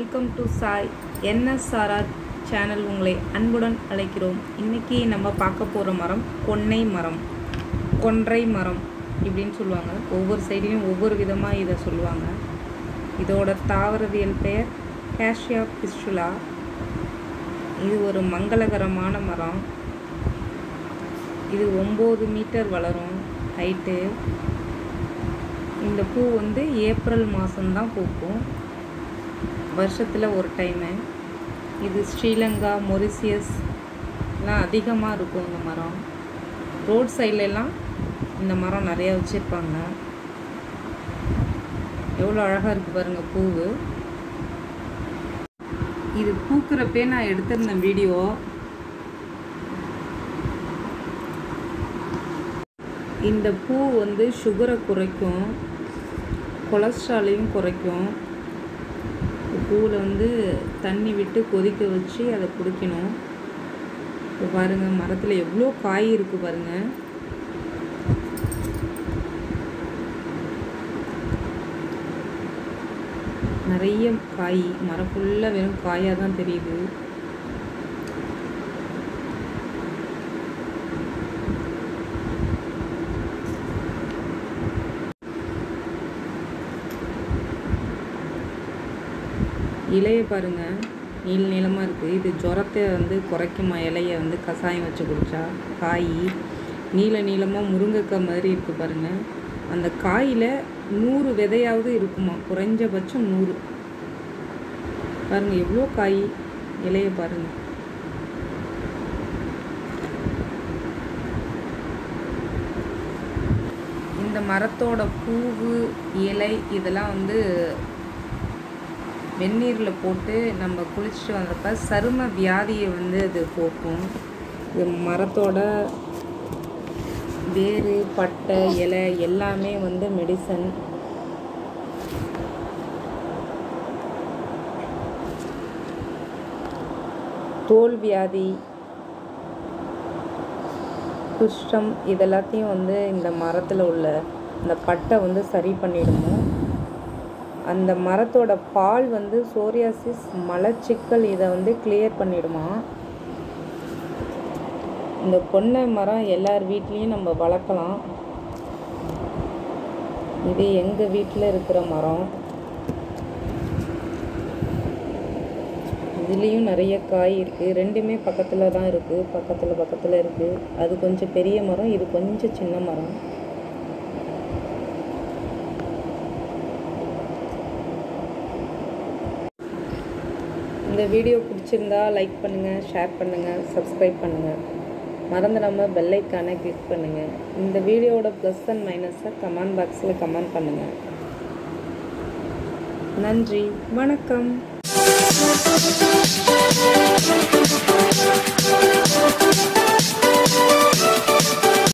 welcome to Sai NSRR channel உங்களை அன்புடன் அழைக்கிறோம் இன்னைக்கு நம்ம பார்க்க போகிற மரம் கொன்னை மரம் கொன்றை மரம் இப்படின்னு சொல்லுவாங்க ஒவ்வொரு சைட்லேயும் ஒவ்வொரு விதமாக இதை சொல்லுவாங்க இதோட தாவரவியல் பெயர் கேஷியா பிஸ்டுலா இது ஒரு மங்களகரமான மரம் இது ஒம்பது மீட்டர் வளரும் ஹைட்டு இந்த பூ வந்து ஏப்ரல் மாதம்தான் பூக்கும் வருஷத்தில் ஒரு டைமு இது ஸ்ரீலங்கா மொரிசியஸ் எல்லாம் அதிகமாக இருக்கும் இந்த மரம் ரோட் சைட்லலாம் இந்த மரம் நிறையா வச்சுருப்பாங்க எவ்வளோ அழகாக இருக்குது பாருங்கள் பூவு இது பூக்கிறப்பே நான் எடுத்திருந்தேன் வீடியோ இந்த பூ வந்து சுகரை குறைக்கும் கொலஸ்ட்ராலையும் குறைக்கும் பூவில் வந்து தண்ணி விட்டு கொதிக்க வச்சு அதை குடிக்கணும் இப்போ பாருங்கள் மரத்தில் எவ்வளோ காய் இருக்குது பாருங்கள் நிறைய காய் மரம் ஃபுல்லாக வெறும் காயாக தான் தெரியுது இலையை பாருங்கள் நீள நீளமாக இருக்குது இது ஜுரத்தை வந்து குறைக்குமா இலையை வந்து கஷாயம் வச்சு குடித்தா காய் நீள நீளமாக முருங்கைக்காய் மாதிரி இருக்குது பாருங்கள் அந்த காயில் நூறு விதையாவது இருக்குமா குறைஞ்சபட்சம் நூறு பாருங்கள் எவ்வளோ காய் இலையை பாருங்கள் இந்த மரத்தோட பூவு இலை இதெல்லாம் வந்து வெந்நீரில் போட்டு நம்ம குளிச்சுட்டு வந்தப்ப சரும வியாதியை வந்து அது போக்கும் இது மரத்தோட வேறு பட்டை இலை எல்லாமே வந்து மெடிசன் தோல் வியாதி குஷ்டம் இதெல்லாத்தையும் வந்து இந்த மரத்தில் உள்ள இந்த பட்டை வந்து சரி பண்ணிடுமோ அந்த மரத்தோட பால் வந்து சோரியாசிஸ் மலச்சிக்கல் இதை வந்து கிளியர் பண்ணிடுமா இந்த கொன்னை மரம் எல்லார் வீட்லேயும் நம்ம வளர்க்கலாம் இது எங்கள் வீட்டில் இருக்கிற மரம் இதுலேயும் நிறைய காய் இருக்குது ரெண்டுமே பக்கத்தில் தான் இருக்குது பக்கத்தில் பக்கத்தில் இருக்குது அது கொஞ்சம் பெரிய மரம் இது கொஞ்சம் சின்ன மரம் இந்த வீடியோ பிடிச்சிருந்தா லைக் பண்ணுங்கள் ஷேர் பண்ணுங்கள் சப்ஸ்கிரைப் பண்ணுங்கள் மறந்துடாமல் பெல் ஐக்கானை கிளிக் பண்ணுங்கள் இந்த வீடியோவோட ப்ளஸ் அண்ட் மைனஸை கமெண்ட் பாக்ஸில் கமெண்ட் பண்ணுங்கள் நன்றி வணக்கம்